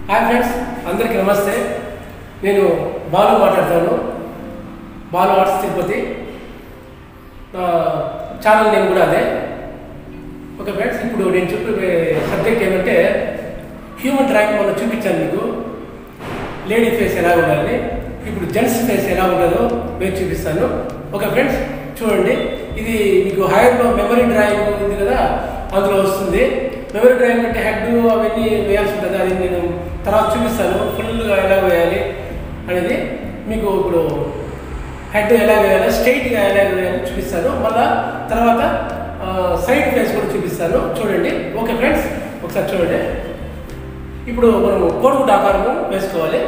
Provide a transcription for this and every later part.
Hi friends అందరికీ నమస్తే నేను బాలు మాట్లాడతాను బాలు ఆర్ట్స్ తిరుపతి నా ఛానల్ నేమ్ కూడా అదే ఓకే ఫ్రెండ్స్ ఇప్పుడు నేను చెప్పే సబ్జెక్ట్ ఏమంటే హ్యూమన్ డ్రాయింగ్ మనం చూపించాను మీకు లేడీ ఫేస్ ఎలా ఉండాలి ఇప్పుడు జెంట్స్ ఫేస్ ఎలా ఉంటుందో నేను చూపిస్తాను ఓకే ఫ్రెండ్స్ చూడండి ఇది మీకు హైర్లో మెమరీ డ్రాయింగ్ ఉంది కదా అందులో వస్తుంది మెమరీ డ్రాయింగ్ అంటే హెడ్ అవన్నీ వేయాల్సి ఉంటుంది అది నేను తర్వాత చూపిస్తాను ఫుల్గా ఎలా వేయాలి అనేది మీకు ఇప్పుడు హెడ్ ఎలా వేయాలి స్ట్రైట్గా ఎలా వేయాలి చూపిస్తాను మళ్ళా తర్వాత సైడ్ ఫేస్ కూడా చూపిస్తాను చూడండి ఓకే ఫ్రెండ్స్ ఒకసారి చూడండి ఇప్పుడు మనం కోడిగుడ్డ ఆకారము వేసుకోవాలి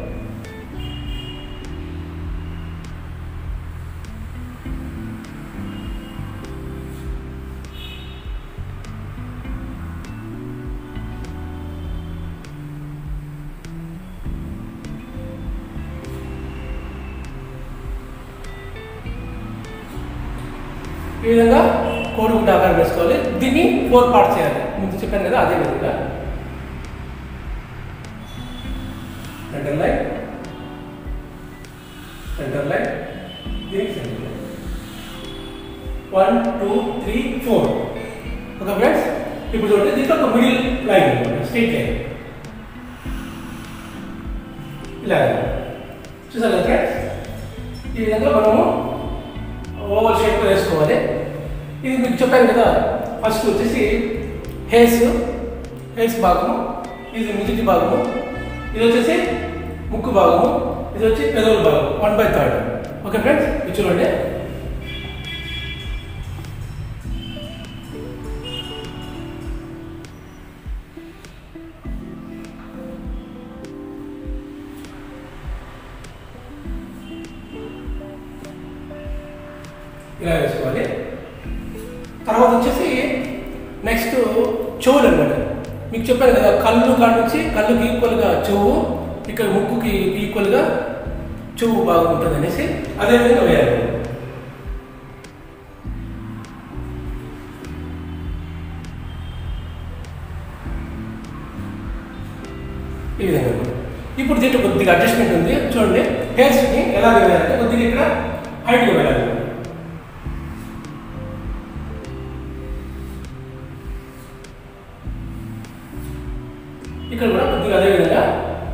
ఈ విధంగా కోడిగుడ్డ ఆకారం వేసుకోవాలి దీన్ని ఫోర్ పార్ట్ చేయాలి ముందు చెప్పాను కదా అదే విధంగా సెంటర్ లైన్ సెంటర్ లైన్ దీనికి centre line one two three four okay friends ఇప్పుడు చూడండి దీంట్లో ఒక మిడిల్ లైన్ స్ట్రైట్ లైన్ ఇలా చూసారు కదా ఫ్రెండ్స్ ఈ విధంగా మనము ఓవల్ షేప్లో వేసుకోవాలి ఇది మీకు చెప్పాను కదా ఫస్ట్ వచ్చేసి హేర్స్ హేర్స్ భాగము ఇది మిగిటి భాగము ఇది వచ్చేసి ముక్కు భాగము ఇది వచ్చి పెదవుల భాగం one by third okay friends ఇది చూడండి ఇలా వేసుకోవాలి తర్వాత వచ్చేసి నెక్స్ట్ చెవులు అనమాట మీకు చెప్పాను కదా కళ్ళు కాడ నుంచి కళ్ళుకి ఈక్వల్గా చెవు ఇక్కడ ముక్కుకి ఈక్వల్గా చెవు బాగుంటుంది అనేసి అదేవిధంగా వేయాలి ఈ విధంగా ఇప్పుడు దీంట్లో కొద్దిగా అడ్జస్ట్మెంట్ ఉంది చూడండి హెయిర్స్ని ఎలా వేయాలంటే కొద్దిగా ఇక్కడ హైట్గా వేయాలి ఇక్కడ కూడా కొద్దిగా అదే విధంగా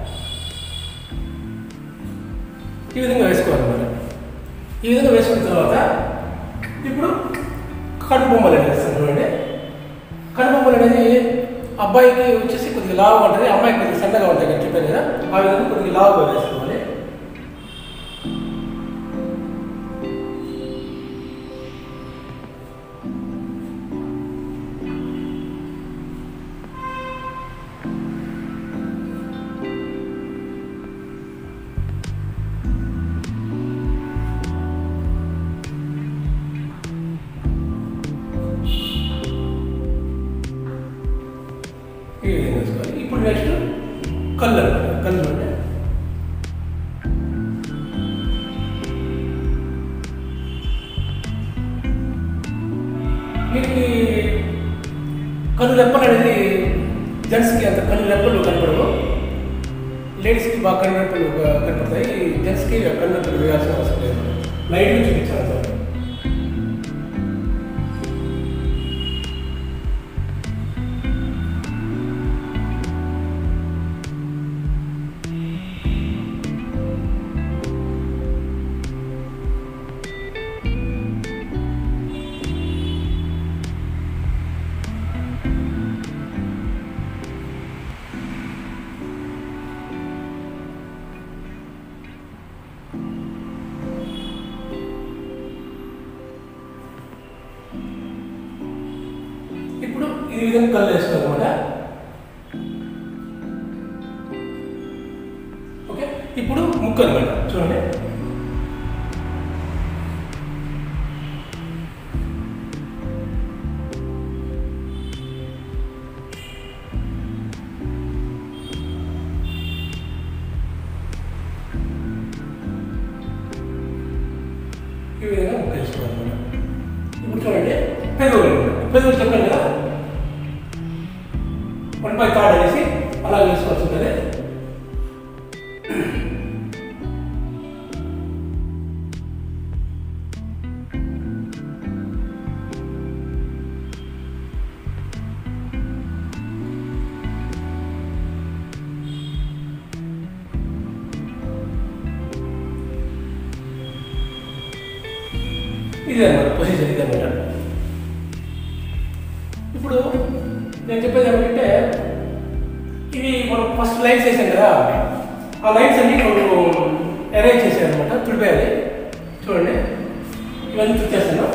ఈ విధంగా వేసుకోవాలన్నమాట ఈ విధంగా వేసుకున్న తర్వాత ఇప్పుడు కడుపు బొమ్మలు అనేది వేస్తాను చూడండి కడుపు బొమ్మలు అనేది అబ్బాయికి వచ్చేసి కొద్దిగా లావుగా ఉంటుంది అమ్మాయికి కొద్దిగా సన్నగా ఉంటాయి కదా చెప్పాను కదా ఆ విధంగా కొద్దిగా లావుగా వేసుకోవాలి ఈ విధంగా వేసుకోవాలి ఇప్పుడు నెక్స్ట్ కళ్ళు అనమాట కళ్ళు అంటే వీటికి కళ్ళు రెప్పలు అనేది జెంట్స్కి అంత కళ్ళు రెప్పలు కనపడవు లేడీస్కి బాగా కళ్ళు రెప్పలు కనపడతాయి జెంట్స్కి కళ్ళు రెప్పలు వేయాల్సిన అవసరం లేదు లైట్గా చూపించాలి అంతే. ఇప్పుడు ఈ విధంగా కళ్ళు వేసుకోవాలన్నమాట ఓకే ఇప్పుడు ముక్కు అనమాట చూడండి ఈ విధంగా ముక్కు వేసుకోవాలన్నమాట ఇప్పుడు చూడండి పెదవులు పెదవులు చెప్పాను కదా వన్ బై థర్డ్ అనేసి అలా వేసుకోవాల్సి ఉంటుంది ఇదే అన్నమాట పొజిషన్ ఇది అనమాట ఇప్పుడు నేను చెప్పేది ఏమంటే ఇవి మనం ఫస్ట్ లైన్స్ వేసాం కదా ఆ లైన్స్ అన్ని మనం అరేంజ్ చేసాను అనమాట తుడిపేయాలి చూడండి ఇవన్నీ తుడిచేస్తాను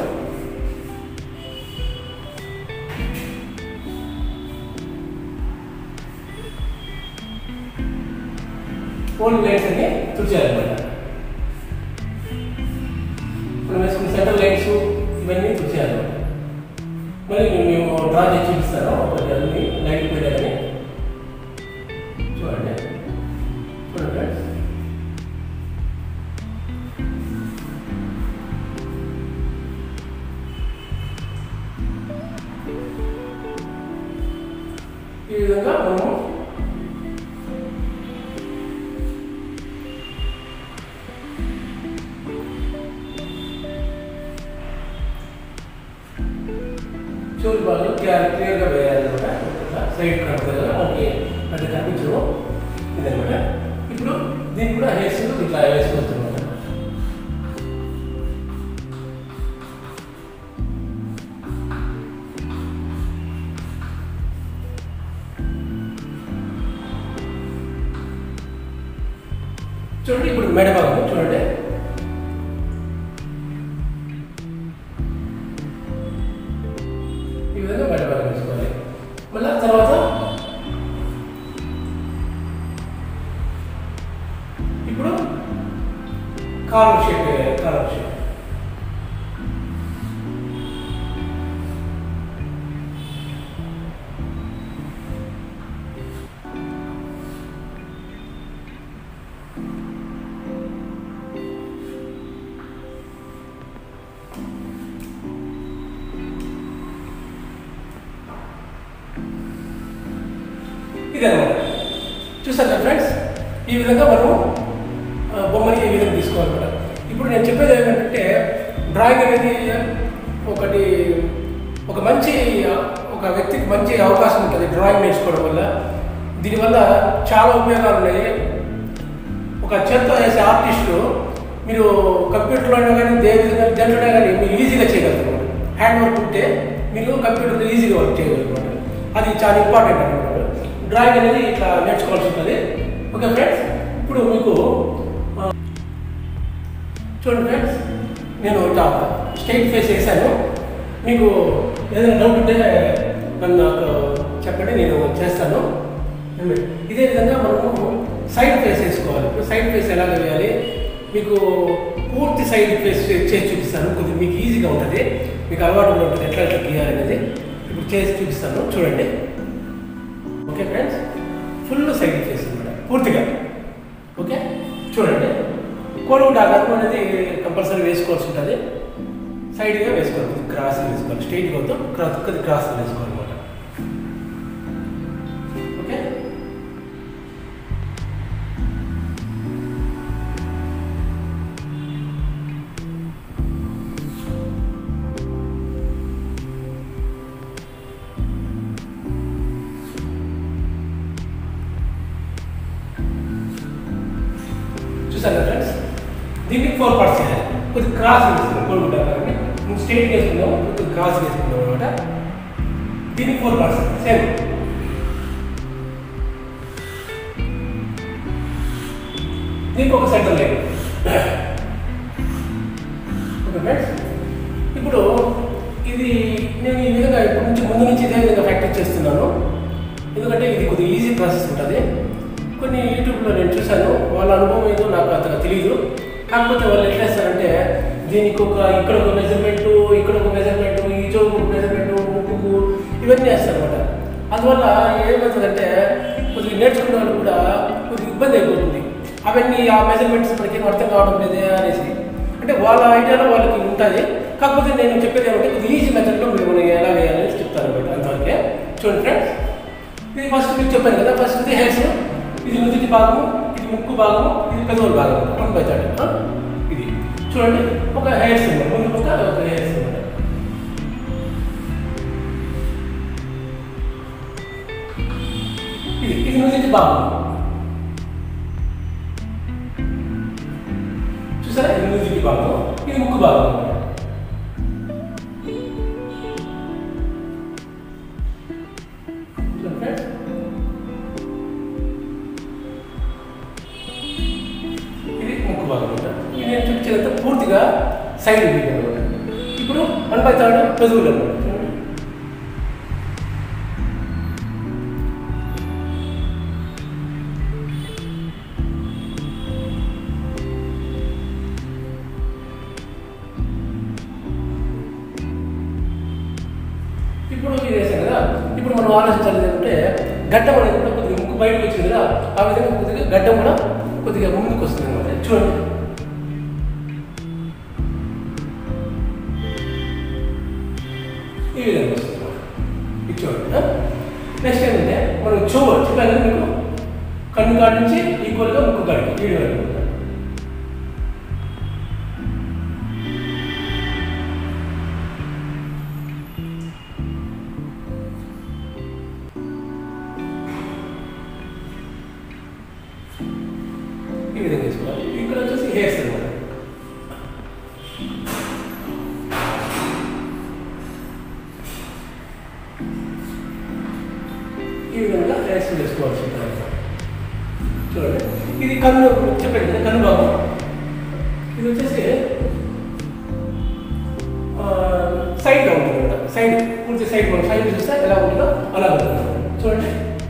ఓన్ లైన్స్ అన్ని తుడిచేయాలన్నమాట మనం వేసుకున్న సెంటర్ లైన్స్ ఇవన్నీ తుడిచేయాలి మళ్ళీ నేను మేము డ్రా చేసి చూపిస్తాను ఒకటి అన్ని లైట్ పెట్టాలని చూడండి చూడండి ఫ్రెండ్స్ ఈ విధంగా మనము చూడు వాళ్ళు క్లియర్ క్లియర్గా వేయాలన్నమాట సైడ్ కనపడదు కదా ఓకే అంటే కనిపించదు ఇదనమాట ఇప్పుడు దీన్ని కూడా హెయిర్స్ ఇట్లా వేసుకోవచ్చు అనమాట చూడండి ఇప్పుడు మెడ భాగం చూడండి ఈ విధంగా మెడ భాగం వేసుకోవాలి మళ్ళీ తర్వాత ఇప్పుడు కాలం షేప్ వేయాలి కాలం షేప్ ఇదన్నమాట చూసారు కదా ఫ్రెండ్స్ ఈ విధంగా మనం ఆ, బొమ్మని ఈ విధంగా తీసుకోవాలన్నమాట ఇప్పుడు నేను చెప్పేది ఏంటంటే డ్రాయింగ్ అనేది ఒకటి ఒక మంచి ఒక వ్యక్తికి మంచి అవకాశం ఉంటుంది డ్రాయింగ్ నేర్చుకోవడం వల్ల దీనివల్ల చాలా ఉపయోగాలు ఉన్నాయి ఒక చేత్తో వేసే ఆర్టిస్టు మీరు కంప్యూటర్లో అయినా కానీ దేని విధంగా దేంట్లో కానీ మీరు ఈజీగా చేయగలుగుతారు హ్యాండ్ వర్క్ ఉంటే మీరు కంప్యూటర్లో ఈజీగా వర్క్ చేయగలుగుతారు అది చాలా ఇంపార్టెంట్ అనమాట డ్రాయింగ్ అనేది ఇట్లా నేర్చుకోవాల్సి ఉంటుంది ఓకే ఫ్రెండ్స్ ఇప్పుడు మీకు ఆ, చూడండి ఫ్రెండ్స్ నేను ఇట్లా స్ట్రైట్ ఫేస్ వేసాను మీకు ఏదైనా డౌట్ ఉంటే నన్ను నాకు చెప్పండి నేను చేస్తాను ఇదే విధంగా మనము సైడ్ ఫేస్ వేసుకోవాలి ఇప్పుడు సైడ్ ఫేస్ ఎలా వేయాలి మీకు పూర్తి సైడ్ ఫేస్ చేసి చూపిస్తాను కొద్దిగా మీకు ఈజీగా ఉంటుంది మీకు అలవాటు కూడా ఉంటుంది ఎట్లా ఎట్లా గీయాలి అనేది ఇప్పుడు చేసి చూపిస్తాను చూడండి okay friends full side face అనమాట పూర్తిగా ఓకే చూడండి కోడిగుడ్డ ఆకారం అనేది కంపల్సరీ వేసుకోవాల్సి ఉంటుంది సైడ్గా వేసుకోవాలి కొద్దిగా క్రాస్ వేసుకోవాలి స్ట్రైట్గా వద్దు క్రాస్ కొద్దిగా క్రాస్ వేసుకోవాలన్నమాట ఓకే చూసారు కదా ఫ్రెండ్స్ దీనికి ఫోర్ పార్ట్స్ చేయాలి కొద్దిగా క్రాస్ వేస్తున్నాం కోడిగుడ్డ ఆకారాన్ని నువ్వు స్ట్రైట్ వేసుకుందాం కొద్దిగా క్రాస్ వేసుకుందాం అనమాట దీనికి ఫోర్ పార్ట్స్ సేమ్ దీనికి ఒక సెంటర్ లైన్ ఓకే ఫ్రెండ్స్ ఇప్పుడు ఇది నేను ఈ విధంగా ఇప్పటి నుంచి ముందు నుంచి ఇదే విధంగా ప్రాక్టీస్ చేస్తున్నాను ఎందుకంటే ఇది కొద్దిగా ఈజీ ప్రాసెస్ ఉంటుంది కొన్ని యూట్యూబ్లో నేను చూశాను వాళ్ళ అనుభవం ఏదో నాకు అంతగా తెలియదు కాకపోతే వాళ్ళు ఎట్లా చేస్తారంటే దీనికి ఒక ఇక్కడ ఒక మెజర్మెంట్ ఇక్కడ ఒక మెజర్మెంట్ ఈ చోకు ఒక మెజర్మెంట్ ముక్కుకు ఇవన్నీ వేస్తారనమాట అందువల్ల ఏమవుతుందంటే కొద్దిగా నేర్చుకున్న వాళ్ళు కూడా కొద్దిగా ఇబ్బంది అయిపోతుంది అవన్నీ ఆ మెజర్మెంట్స్ మనకి అర్థం కావడం లేదే అనేసి అంటే వాళ్ళ ఐడియాలో వాళ్ళకి ఉంటుంది కాకపోతే నేను చెప్పేది ఏమంటే కొద్దిగా ఈజీ మెథడ్లో మీరు మనం ఎలా వేయాలని చెప్తాను అనమాట అంతవరకే చూడండి ఫ్రెండ్స్ ఇది ఫస్ట్ మీకు చెప్పాను కదా ఫస్ట్ ఇది హెయిర్స్ ఇది నుదుటి భాగము ఇది ముక్కు భాగము ఇది పెదవుల భాగం వన్ బై థర్డ్ ఇది చూడండి ఒక హెయిర్స్ ముందు ఒక ఒక హెయిర్స్ ఇది ఇది నుదుటి భాగం చూసారా ఇది నుదుటి భాగం ఇది ముక్కు భాగం చూడండి ఫ్రెండ్స్ ఇది ముక్కు భాగం అన్నమాట. ఇది నేను చూపించేదంతా పూర్తిగా సైడ్ వ్యూ అనమాట ఇప్పుడు వన్ బై థర్డ్ పెదవులు అనమాట చూడండి. ఇప్పుడు ఇది వేసాను కదా ఇప్పుడు మనం ఆలోచించాలి ఏంటంటే గడ్డం అనేది కూడా కొద్దిగా ముక్కు బయటకు వచ్చింది కదా ఆ విధంగా కొద్దిగా గడ్డం కూడా కొద్దిగా ముందుకు వస్తుంది అనమాట చూడండి ఈ విధంగా వస్తుంది అన్నమాట. ఇది చూడండి నెక్స్ట్ ఏంటంటే మనం చెవు చెప్పాను కదా మీకు కన్ను కాడి నుంచి ఈక్వల్గా ముక్కు కాడికి ఈ విధంగా అనమాట. ఈ విధంగా వేసుకోవాలి ఇక్కడ వచ్చేసి హెయిర్స్ అనమాట ఈ విధంగా హెయిర్స్ వేసుకోవాల్సి ఉంటుంది చూడండి ఇది కన్ను చెప్పండి కదా కన్ను భాగం ఇది వచ్చేసి సైడ్గా ఉంటుంది అనమాట సైడ్ పూర్తి సైడ్ మనం సైడ్ చూస్తే ఎలా ఉంటుందో అలా ఉంటుంది చూడండి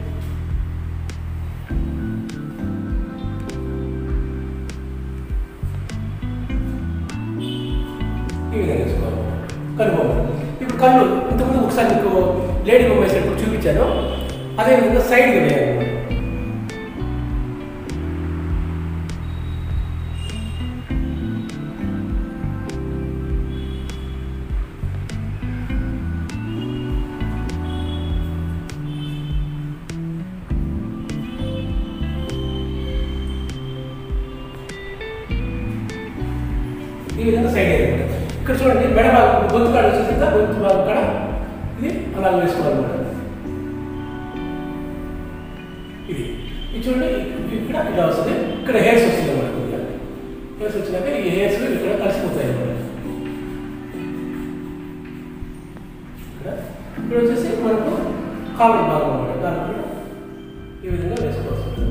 ఈ విధంగా వేసుకోవాలి కన్ను బొమ్మ ఇప్పుడు కళ్ళు ఇంతకుముందు ఒకసారి మీకు లేడీ బొమ్మ వేసినప్పుడు చూపించాను అదే విధంగా సైడ్గా వేయాలి ఈ విధంగా సైడ్ అయ్యింది ఇక్కడ చూడండి మెడ భాగం గొంతు కాడ వచ్చేసి కదా, గొంతు భాగం కాడ ఇది అలా వేసుకోవాలన్నమాట ఇది ఇది చూడండి ఇక్కడ ఇలా వస్తుంది ఇక్కడ హెయిర్స్ వస్తుంది అన్నమాట కొద్దిగా హెయిర్స్ వచ్చినాక ఈ హెయిర్స్ ఇక్కడ కలిసిపోతాయి అన్నమాట ఇక్కడ ఇక్కడ వచ్చేసి మనకు కాలర్ భాగం అన్నమాట కాలర్ కూడా ఈ విధంగా వేసుకోవాల్సి ఉంటుంది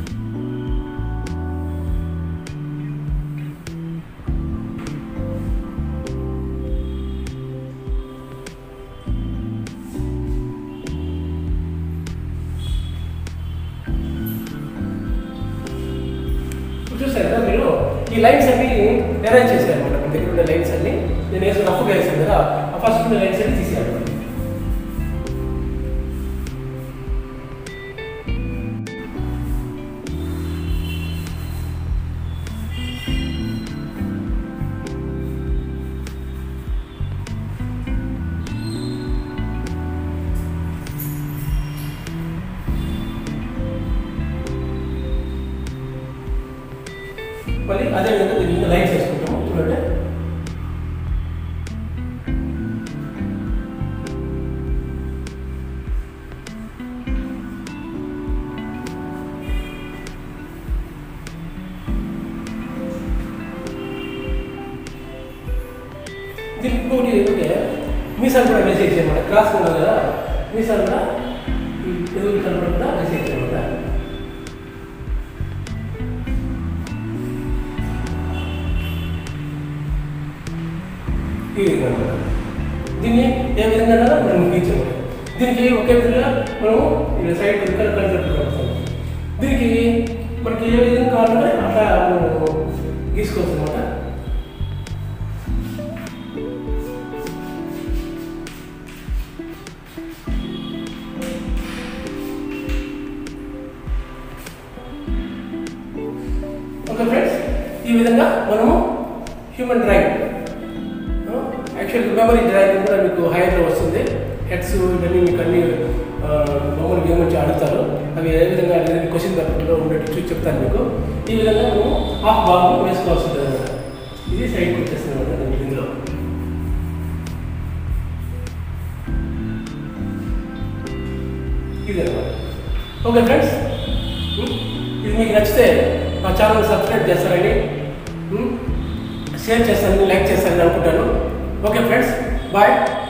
ఇప్పుడు చూసారు కదా మీరు ఈ లైన్స్ అన్ని అరేంజ్ చేశారు అనమాట మన దగ్గర ఉన్న లైన్స్ అన్ని నేను వేసిన రఫ్గా వేసాను కదా ఆ ఫస్ట్ ఉన్న లైన్స్ అన్ని తీసేయాలి అనమాట మళ్ళీ అదే విధంగా దీని మీద లైన్స్ వేసుకుంటాము చూడండి దీనికి ఇంకోటి ఏంటంటే మీసాలు కూడా మెసేజ్ చేయమాట క్రాస్ ఉన్నది కదా మీసాలు కూడా ఈ ఎదురు కనపడకుండా మెసేజ్ చేయమాట ఈ విధంగా అన్నమాట. దీన్ని ఏ విధంగా అన్నా మనం గీచాము దీనికి ఒకే విధంగా మనము ఇలా సైడ్ ఇక్కడ కన్సెప్ట్ పెడతాం దీనికి మనకి ఏ విధంగా కావాలంటే అట్లా మనము గీసుకోవచ్చు అనమాట ఓకే ఫ్రెండ్స్ ఈ విధంగా మనము human drawing actual memory drawing కూడా మీకు హైయర్లో వస్తుంది హెడ్స్ ఇవన్నీ మీకు అన్ని బొమ్మలు గేమ్ అడుగుతారు అవి ఏ విధంగా అనేది క్వశ్చన్ పేపర్లో ఉండేట్టు చూసి చెప్తాను మీకు ఈ విధంగా మేము హాఫ్ భాగం వేసుకోవాల్సి ఉంటుంది అన్నమాట. ఇది సైడ్కి వచ్చేస్తుంది అనమాట ఇందులో ఇది అనమాట ఓకే ఫ్రెండ్స్ ఉమ్, ఇది మీకు నచ్చితే మా ఛానల్ సబ్స్క్రైబ్ చేస్తారని ఉమ్, షేర్ చేస్తారని లైక్ చేస్తారని అనుకుంటాను ఓకే ఫ్రెండ్స్ బాయ్